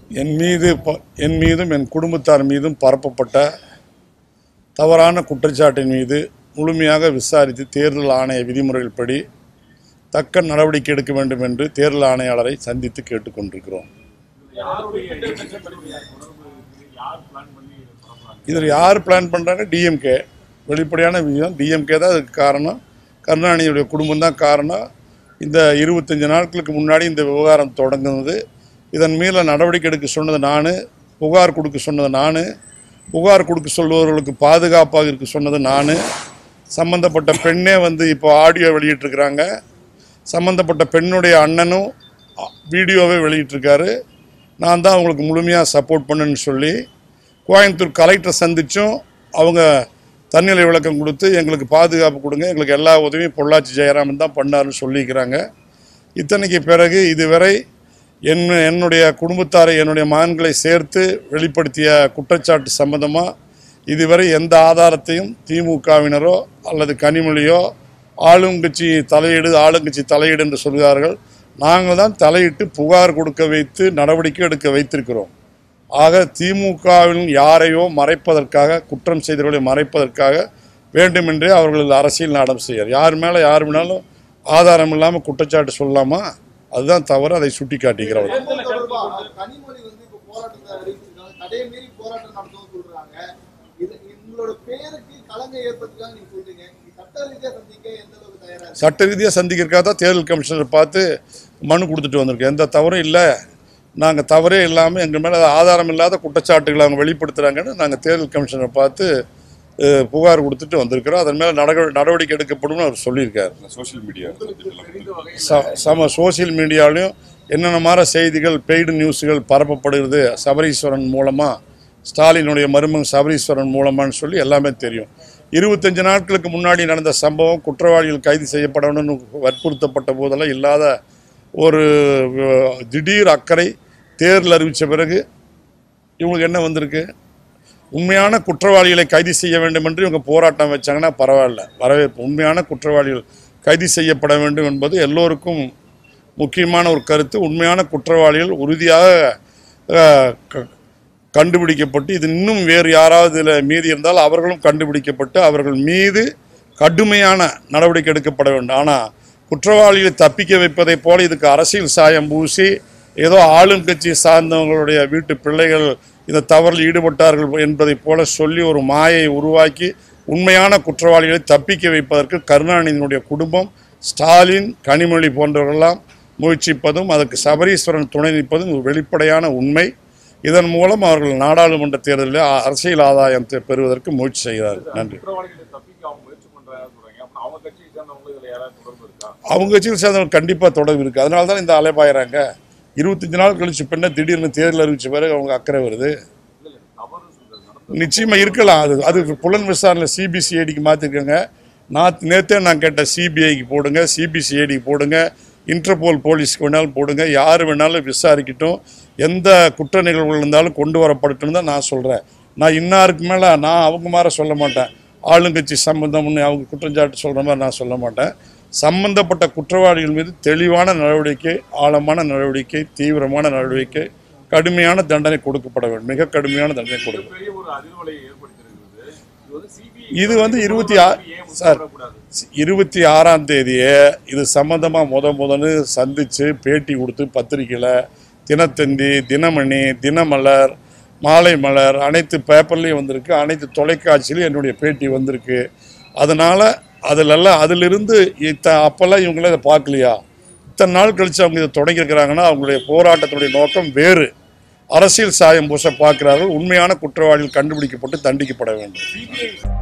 என் மீது ப- என் மீதும் என் குடும்பத்தார் மீதும் பரப்பப்பட்ட தவறான குற்றச்சாட்டின் மீது முழுமையாக விசாரித்து தேர்தல் ஆணைய விதிமுறைகள்படி தக்க நடவடிக்கை எடுக்க வேண்டும் என்று தேர்தல் ஆணையாளரை சந்தித்து கேட்டுக்கொண்டிருக்கிறோம் இதில் யார் பிளான் பண்ணுறாங்க டிஎம்கே வெளிப்படையான விஷயம் டிஎம்கே தான் அதுக்கு காரணம் கருணாநிதியுடைய குடும்பம் தான் காரணம் இந்த இருபத்தஞ்சு நாட்களுக்கு முன்னாடி இந்த விவகாரம் தொடங்குனது இதன் மேல நடவடிக்கை எடுக்க சொன்னது நான் புகார் கொடுக்க சொன்னது நான் புகார் கொடுக்க சொல்பவர்களுக்கு பாதுகாப்பாக இருக்க சொன்னது நான் சம்பந்தப்பட்ட பெண்ணே வந்து இப்போ ஆடியோ வெளியிட்டிருக்கிறாங்க சம்பந்தப்பட்ட பெண்ணுடைய அண்ணனும் அ- வீடியோவை வெளியிட்டிருக்காரு நான் தான் அவங்களுக்கு முழுமையாக சப்போர்ட் பண்ணுன்னு சொல்லி கோயம்புத்தூர் கலெக்டர் சந்திச்சும் அவங்க தன்னிலை விளக்கம் கொடுத்து எங்களுக்கு பாதுகாப்பு கொடுங்க எங்களுக்கு எல்லா உதவியும் பொள்ளாச்சி ஜெயராமன் தான் பண்ணாருன்னு சொல்லிக்கிறாங்க இத்தனைக்கு பிறகு இதுவரை என் என்னுடைய குடும்பத்தாரை என்னுடைய மகன்களை சேர்த்து வெளிப்படுத்திய குற்றச்சாட்டு சம்பந்தமாக இதுவரை எந்த ஆதாரத்தையும் திமுகவினரோ அல்லது கனிமொழியோ ஆளுங்கட்சி தலையீடு ஆளுங்கட்சி தலையீடு என்று சொல்கிறார்கள் நாங்கள் தான் தலையிட்டு புகார் கொடுக்க வைத்து நடவடிக்கை எடுக்க வைத்திருக்கிறோம் ஆக திமுகவில் யாரையோ மறைப்பதற்காக குற்றம் செய்தவர்களை மறைப்பதற்காக வேண்டுமென்றே அவர்கள் அரசியல் நாடம் செய்யார் யார் மேலே யார் வேணாலும் ஆதாரம் இல்லாமல் குற்றச்சாட்டு சொல்லலாமா அதுதான் தவறு அதை சுட்டி காட்டுகிறவர் தேர்தல் தொடர்பா கனிமொழி வந்து இப்ப போராட்டத்தை அறிவிச்சிருக்காங்க தடையை மீறி போராட்டம் நடத்தும் சொல்றாங்க இது உங்களோட பேருக்கு களங்கம் ஏற்பட்டுதான் நீங்க சொல்றீங்க நீங்க சட்ட ரீதியா சந்திக்க எந்த அளவுக்கு தயாரா இருக்கு சட்ட ரீதியாக சந்திக்கிறதுக்காக தான் தேர்தல் கமிஷனர் பார்த்து மனு கொடுத்துட்டு வந்திருக்கோம் எந்த தவறும் இல்லை நாங்கள் தவறே இல்லாமல் எங்கள் மேலே ஆதாரம் இல்லாத குற்றச்சாட்டுகளை அவங்க வெளிப்படுத்துகிறாங்கன்னு நாங்கள் தேர்தல் கமிஷனரை பார்த்து அஹ், புகார் கொடுத்துட்டு வந்திருக்கிறோம் அதன் மேலே நடவ நடவடிக்கை எடுக்கப்படும்னு அவர் சொல்லியிருக்காரு சோஷியல் மீடியா ச சம சோசியல் மீடியாலையும் என்னென்ன மாதிரி செய்திகள் பெய்டு நியூஸுகள் பரப்பப்படுகிறது சபரீஸ்வரன் மூலமாக ஸ்டாலினுடைய மருமகன் சபரீஸ்வரன் மூலமான்னு சொல்லி எல்லாமே தெரியும் இருபத்தஞ்சு நாட்களுக்கு முன்னாடி நடந்த சம்பவம் குற்றவாளிகள் கைது செய்யப்படணும்னு வற்புறுத்தப்பட்ட போதெல்லாம் இல்லாத ஒரு அஹ், திடீர் அக்கறை தேர்தல் அறிவித்த பிறகு இவங்களுக்கு என்ன வந்திருக்கு உண்மையான குற்றவாளிகளை கைது செய்ய வேண்டும் என்று இவங்க போராட்டம் வச்சாங்கன்னா பரவாயில்ல வரவேற்பு உண்மையான குற்றவாளிகள் கைது செய்யப்பட வேண்டும் என்பது எல்லோருக்கும் முக்கியமான ஒரு கருத்து உண்மையான குற்றவாளிகள் உறுதியாக அஹ், க- கண்டுபிடிக்கப்பட்டு இது இன்னும் வேறு யாராவது இதில் மீதி இருந்தால் அவர்களும் கண்டுபிடிக்கப்பட்டு அவர்கள் மீது கடுமையான நடவடிக்கை எடுக்கப்பட வேண்டும் ஆனால் குற்றவாளிகளை தப்பிக்க வைப்பதைப் போல இதுக்கு அரசியல் சாயம் பூசி ஏதோ ஆளும் கட்சி சார்ந்தவங்களுடைய வீட்டு பிள்ளைகள் இந்த தவறில் ஈடுபட்டார்கள் என்பதைப் போல சொல்லி ஒரு மாயை உருவாக்கி உண்மையான குற்றவாளிகளை தப்பிக்க வைப்பதற்கு கருணாநிதியினுடைய குடும்பம் ஸ்டாலின் கனிமொழி போன்றவர்களெல்லாம் முயற்சிப்பதும் அதற்கு சபரீஸ்வரன் துணை நிற்பதும் ஒரு வெளிப்படையான உண்மை இதன் மூலம் அவர்கள் நாடாளுமன்ற தேர்தலில் அ- அரசியல் ஆதாயத்தை பெறுவதற்கு முயற்சி செய்கிறார்கள் நன்றி குற்றவாளிகளை தப்பிக்க அவங்க முயற்சி பண்றாங்க சொல்றாங்க அப்ப அவங்க கட்சியை சேர்ந்தவங்க இதுல யாராவது தொடர்பு இருக்கா அவங்க கட்சியில் சேர்ந்தவங்க கண்டிப்பாக தொடர்பு இருக்குது அதனால தான் இந்த அலைபாயிறாங்க இருபத்தஞ்சு நாள் கழிச்சு பின்ன திடீர்னு தேர்தல் அறிவிச்ச பிறகு அவங்க அக்கறை வருது இல்ல இல்ல தவறு சொல்றது நடந்தது நிச்சயமா இருக்கலாம் அது அது புலன் விசாரணை சிபிசிஐடிக்கு மாற்றிருக்கேங்க நான் நேற்றே நான் கேட்டேன் சிபிஐக்கு போடுங்க சிபிசிஐடிக்கு போடுங்க இன்டர்போல் போலீஸ்க்கு வேணாலும் போடுங்க யார் வேணாலும் விசாரிக்கட்டும் எந்த குற்ற நிகழ்வுகள் இருந்தாலும் கொண்டு வரப்படட்டும் தான் நான் சொல்கிறேன் நான் இன்னாருக்கு மேலே நான் அவங்க மாதிரி சொல்ல மாட்டேன் ஆளுங்கட்சி சம்பந்தம்னு அவங்க குற்றச்சாட்டு சொல்கிற மாதிரி நான் சொல்ல மாட்டேன் சம்பந்தப்பட்ட குற்றவாளிகள் மீது தெளிவான நடவடிக்கை ஆழமான நடவடிக்கை தீவிரமான நடவடிக்கை கடுமையான தண்டனை கொடுக்கப்பட வேண்டும் மிக கடுமையான தண்டனை கொடுக்கும் பெரிய ஒரு அதிர்வலையை ஏற்படுத்திருக்கிறது இது வந்து சிபிஐ இது வந்து இருபத்தி ஆ- சார். கூடாது இருபத்தி ஆறாம் தேதியே இது சம்மந்தமாக முத முதன்னு சந்தித்து பேட்டி கொடுத்து பத்திரிக்கையில் தினத்தந்தி தினமணி தினமலர் மாலை மலர் அனைத்து பேப்பர்லேயும் வந்திருக்கு அனைத்து தொலைக்காட்சியிலும் என்னுடைய பேட்டி வந்திருக்கு அதனால் அதிலெல்லாம் அதிலிருந்து இத்த அப்போல்லாம் இவங்கள இதை பார்க்கலையா இத்தனை நாள் கழித்து அவங்க இதை தொடங்கியிருக்கிறாங்கன்னா அவங்களுடைய போராட்டத்தினுடைய நோக்கம் வேறு அரசியல் சாயம் பூச பார்க்கிறார்கள் உண்மையான குற்றவாளிகள் கண்டுபிடிக்கப்பட்டு தண்டிக்கப்பட வேண்டும் சிபிஐ